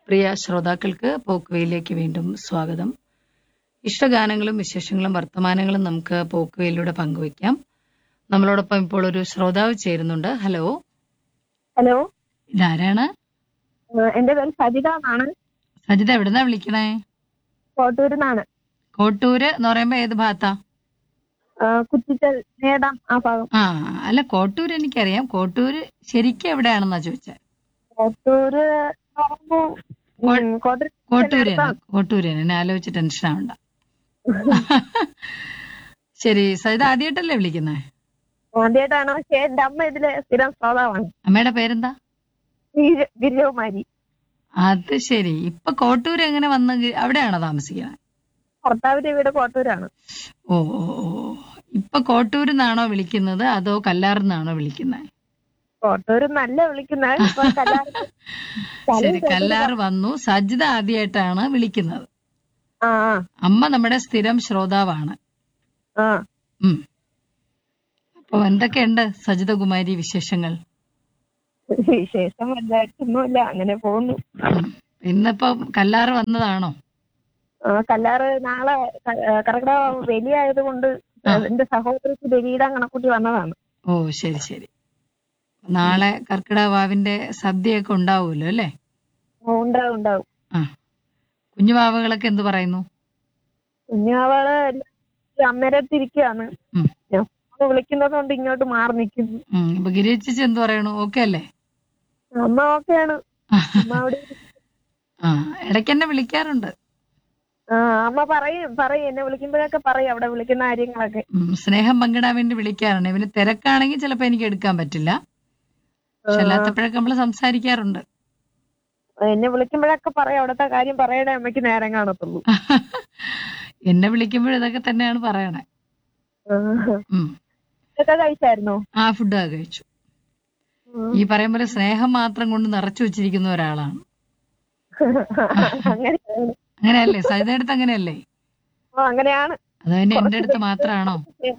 പ്രിയ ശ്രോതാക്കൾക്ക് പോക്കുവയിലേക്ക് വീണ്ടും സ്വാഗതം ഇഷ്ടഗാനങ്ങളും വിശേഷങ്ങളും വർത്തമാനങ്ങളും നമുക്ക് പോക്കുവയിലൂടെ പങ്കുവയ്ക്കാം നമ്മളോടൊപ്പം ഇപ്പോൾ ഒരു ശ്രോതാവ് ചേരുന്നുണ്ട് ഹലോ ഹലോ ഇതാരാണ് ഏഹ് എന്റെ പേര് സജിത എന്നാണ് സജിത എവിടുന്നാ വിളിക്കണേ കോട്ടൂരിൽ നിന്നാണ് കോട്ടൂര് എന്ന് പറയുമ്പോ ഏത് ഭാഗത്താ കുറ്റിച്ചൽ നേടാം ആ ഭാഗം ആ അല്ല കോട്ടൂര് എനിക്കറിയാം കോട്ടൂര് ശരിക്കും എവിടെയാണെന്നാ ചോദിച്ചത് കോട്ടൂര് എന്ന് പറയുമ്പോ, ഉം, കോട്ടൂര് കോട്ടൂര് തന്നെ കോട്ടൂര് തന്നെ എന്നെ ആലോചിച്ച് ടെൻഷൻ ആവണ്ട ശരി സജിത ആദ്യമായിട്ടല്ലേ വിളിക്കുന്നേ ആദ്യമായിട്ടാണ് പക്ഷേ എന്റെ അമ്മ ഇതിലെ സ്ഥിരം ശ്രോതാവാണ് അമ്മയുടെ പേരെന്താ ഗിരി- ഗിരിജകുമാരി അത് ശരി ഇപ്പൊ കോട്ടൂര് എങ്ങനെ വന്ന് ഗി- അവിടെയാണോ താമസിക്കുന്നത് ഭർത്താവിന്റെ വീട് കോട്ടൂരാണ് ഓ ഓ ഓ ഇപ്പൊ കോട്ടൂരിൽ നിന്നാണോ വിളിക്കുന്നത് അതോ കല്ലാറിൽ നിന്നാണോ വിളിക്കുന്നത് കോട്ടൂര് നല്ല വിളിക്കുന്നത് ഇപ്പൊ കല്യാണം ശരി കല്ലാറ് വന്നു സജിത ആദ്യമായിട്ടാണ് വിളിക്കുന്നത് ആ ആ, അമ്മ നമ്മുടെ സ്ഥിരം ശ്രോതാവാണ് ആ ഉം അപ്പൊ എന്തൊക്കെയുണ്ട് സജിത കുമാരി വിശേഷങ്ങൾ വിശേഷം വലുതായിട്ടൊന്നുമില്ല അങ്ങനെ പോകുന്നു ഉം. ഇന്നിപ്പോ കല്ലാറ് വന്നതാണോ ആ, കല്ലാറ് നാളെ ക- ഏഹ് കർക്കിടക ബലിയായത് കൊണ്ട് എന്റെ സഹോദരിക്ക് ബലിയിടാൻ കണക്കൂട്ടി വന്നതാണ് ഓ ശരി ശരി നാളെ കർക്കിടക വാവിന്റെ സദ്യയൊക്കെ ഉണ്ടാവുമല്ലോ അല്ലേ ആ, ഉണ്ടാവും ഉണ്ടാവും ആ കുഞ്ഞുവാവകളൊക്കെ എന്ത് പറയുന്നു കുഞ്ഞാവള് അമ്മേരെ തിരിക്കുകയാണ് ഉം. ഞാൻ ഫോണ് വിളിക്കുന്നത് കൊണ്ട് ഇങ്ങോട്ട് മാറി നിൽക്കുന്നു ഉം ഇപ്പൊ ഗിരിച്ചേച്ചി എന്ത് പറയണു ഓക്കെ അല്ലേ അമ്മ ഓക്കെയാണ് അമ്മ അവിടെ ആ ഇടയ്ക്ക് എന്നെ വിളിക്കാറുണ്ട് ആ അമ്മ പറയും പറയും എന്നെ വിളിക്കുമ്പോഴൊക്കെ പറയും അവിടെ വിളിക്കുന്ന കാര്യങ്ങളൊക്കെ ഉം, സ്നേഹം പങ്കിടാൻ വേണ്ടി വിളിക്കാറുണ്ട് ഇവന് തിരക്കാണെങ്കിൽ ചിലപ്പോ എനിക്ക് എടുക്കാൻ പറ്റില്ല പക്ഷെ അല്ലാത്തപ്പോഴൊക്കെ നമ്മൾ സംസാരിക്കാറുണ്ട് എന്നെ വിളിക്കുമ്പോഴൊക്കെ പറയും അവിടത്തെ കാര്യം പറയണേ അമ്മയ്ക്ക് നേരം കാണത്തുള്ളൂ എന്നെ വിളിക്കുമ്പോൾ ഇതൊക്കെ തന്നെയാണ് പറയണേ ആ. ഉം ഇതൊക്കെ കഴിച്ചായിരുന്നോ ആ ഫുഡ് കഴിച്ചു ഈ പറയും പോലെ സ്നേഹം മാത്രം കൊണ്ട് നിറച്ചു വെച്ചിരിക്കുന്ന ഒരാളാണ് അങ്ങനെയാണ് അങ്ങനെയല്ലേ സരിതയുടെ അടുത്ത് അങ്ങനെയല്ലേ ഓ അങ്ങനെയാണ് അതോ പിന്നെ എന്റെ അടുത്ത് മാത്രമാണോ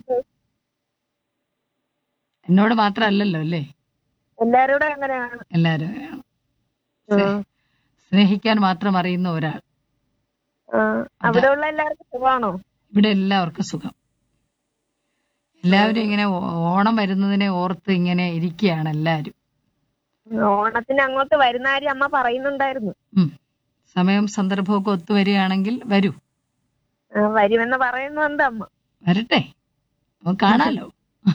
എന്നോട് മാത്രമല്ലല്ലോ അല്ലേ എല്ലാരോടും അങ്ങനെയാണ് എല്ലാരും അങ്ങനെയാണ് ആ. സ്നേഹിക്കാൻ മാത്രം അറിയുന്ന ഒരാൾ ആ. അവിടെ ഉള്ള എല്ലാവർക്കും സുഖമാണോ ഇവിടെ എല്ലാവർക്കും സുഖം എല്ലാവരും ഇങ്ങനെ ഓ- ഓണം വരുന്നതിനെ ഓർത്ത് ഇങ്ങനെ ഇരിക്കുകയാണ് എല്ലാവരും ഓണത്തിന് അങ്ങോട്ട് വരുന്ന കാര്യം അമ്മ പറയുന്നുണ്ടായിരുന്നു ഉം. സമയവും സന്ദർഭമൊക്കെ ഒത്തുവരികയാണെങ്കിൽ വരൂ ആ, വരുമെന്ന് പറയുന്നുണ്ട് അമ്മ വരട്ടെ നമുക്ക് കാണാലോ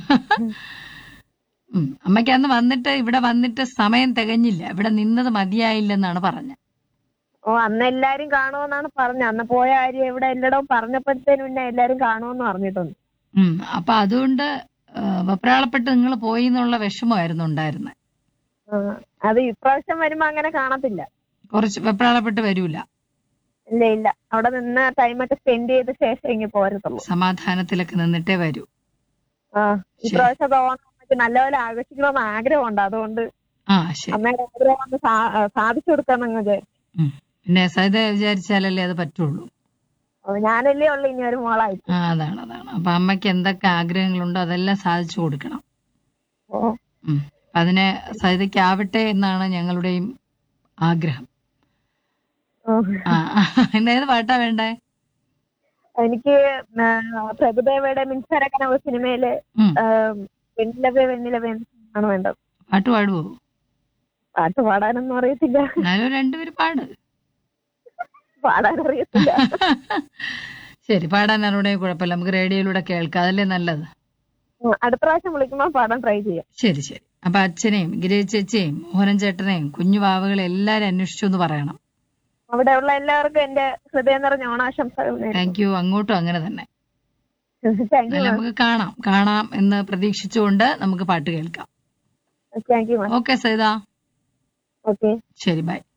ഉം. അമ്മയ്ക്ക് അന്ന് വന്നിട്ട് ഇവിടെ വന്നിട്ട് സമയം തികഞ്ഞില്ല ഇവിടെ നിന്നത് മതിയായില്ലെന്നാണ് പറഞ്ഞത് ഓ അന്ന് എല്ലാരും കാണുമെന്നാണ് പറഞ്ഞത് അന്ന് പോയ കാര്യം ഇവിടെ എല്ലായിടവും പറഞ്ഞപ്പോഴത്തേനും പിന്നെ എല്ലാരും കാണുമെന്ന് പറഞ്ഞിട്ടുണ്ട് ഉം. അപ്പൊ അതുകൊണ്ട് ആ, വെപ്രാളപ്പെട്ട് നിങ്ങൾ പോയി എന്നുള്ള വിഷമമായിരുന്നു ഉണ്ടായിരുന്നത് ആ, അത് ഇപ്രാവശ്യം വരുമ്പോ അങ്ങനെ കാണത്തില്ല കുറച്ച് വെപ്രാളപ്പെട്ട് വരൂല ഇല്ല ഇല്ല അവിടെ നിന്ന് ടൈമൊക്കെ സ്പെൻഡ് ചെയ്ത ശേഷം ഇങ്ങനെ പോരത്തുള്ളൂ സമാധാനത്തിലൊക്കെ നിന്നിട്ടേ വരൂ ആ ഇപ്രാവശ്യം ഓണം നമുക്ക് നല്ലപോലെ ആഘോഷിക്കണമെന്ന് ആഗ്രഹമുണ്ട് അതുകൊണ്ട് ആ ശരി അമ്മയുടെ ആഗ്രഹം ഒന്ന് സാ- സാധിച്ചു കൊടുക്കാമെന്ന് വിചാരിച്ചു ഉം. പിന്നെ സരിത വിചാരിച്ചാലല്ലേ അത് പറ്റുള്ളൂ അത് ഞാനല്ലേ ഉള്ളു ഇനി ഒരു മോളായിട്ട് ആ അതാണ് അതാണ് അപ്പൊ അമ്മയ്ക്ക് എന്തൊക്കെ ആഗ്രഹങ്ങളുണ്ടോ അതെല്ലാം സാധിച്ചു കൊടുക്കണം ഓ ഉം. അപ്പൊ അതിന് സരിതയ്ക്കാവട്ടെ എന്നാണ് ഞങ്ങളുടെയും ആഗ്രഹം ഓ. ആ ഇന്ന് ഏത് പാട്ടാ വേണ്ടേ എനിക്ക് ആ, പ്രഭുദേവയുടെ മിൻസരക്കനവ് സിനിമയിലെ ഉം. ആ, വെണ്ണിലവേ വെണ്ണിലവേ ആണ് വേണ്ടത് പാട്ട് പാടുവോ പാട്ട് പാടാനൊന്നും അറിയത്തില്ല എന്നാലും രണ്ടുപേര് പാട് പാടാൻ അറിയത്തില്ല ശരി പാടാൻ അറിയണേ കുഴപ്പമില്ല നമുക്ക് റേഡിയോയിലൂടെ കേൾക്കാം അതല്ലേ നല്ലത് ഉം, അടുത്ത പ്രാവശ്യം വിളിക്കുമ്പോൾ പാടാൻ ട്രൈ ചെയ്യാം ശരി ശരി അപ്പൊ അച്ഛനെയും ഗിരീഷ് ചേച്ചിയെയും മോഹനൻ ചേട്ടനെയും കുഞ്ഞു വാവകളെ എല്ലാരും അന്വേഷിച്ചു എന്ന് പറയണം അവിടെ ഉള്ള എല്ലാവർക്കും എന്റെ ഹൃദയം നിറഞ്ഞ ഓണാശംസകൾ താങ്ക് യു അങ്ങോട്ടും അങ്ങനെ തന്നെ താങ്ക് യു അല്ല നമുക്ക് കാണാം കാണാം എന്ന് പ്രതീക്ഷിച്ചുകൊണ്ട് നമുക്ക് പാട്ട് കേൾക്കാം താങ്ക് യു ഓക്കെ സൈത ഓക്കെ ശരി ബൈ